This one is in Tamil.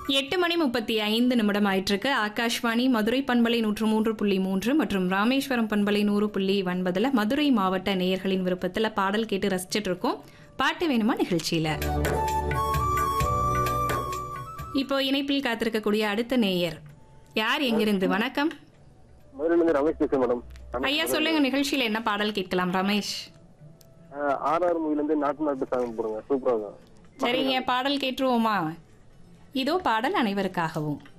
எட்டு மணி முப்பத்தி ஐந்து நிமிடம் ஆயிட்டிருக்கு ஆகாஷ்வாணி மதுரை பண்பலை நூற்று மூன்று புள்ளி மூன்று மற்றும் ராமேஸ்வரம் பண்பலை நூறு புள்ளி ஒன்பதுல மதுரை மாவட்ட நேயர்களின் விருப்பத்துல பாடல் கேட்டு ரசிச்சிட்டு இருக்கோம் பாட்டு வேணுமா நிகழ்ச்சியில இப்போ இணைப்பில் காத்திருக்கக்கூடிய அடுத்த நேயர் யார் எங்கிருந்து வணக்கம் மதுரையிலேருந்து ரமேஷ் பேசுறேன் மேடம் ஐயா சொல்லுங்க நிகழ்ச்சியில என்ன பாடல் கேட்கலாம் ரமேஷ் ஆர்ஆர் மூவிலேருந்து நாட்டு நாட்டு சாங் போடுங்க சூப்பராக இருக்கும் சரிங்க பாடல் கேட்டுருவோமா இதோ பாடல் அனைவருக்காகவும்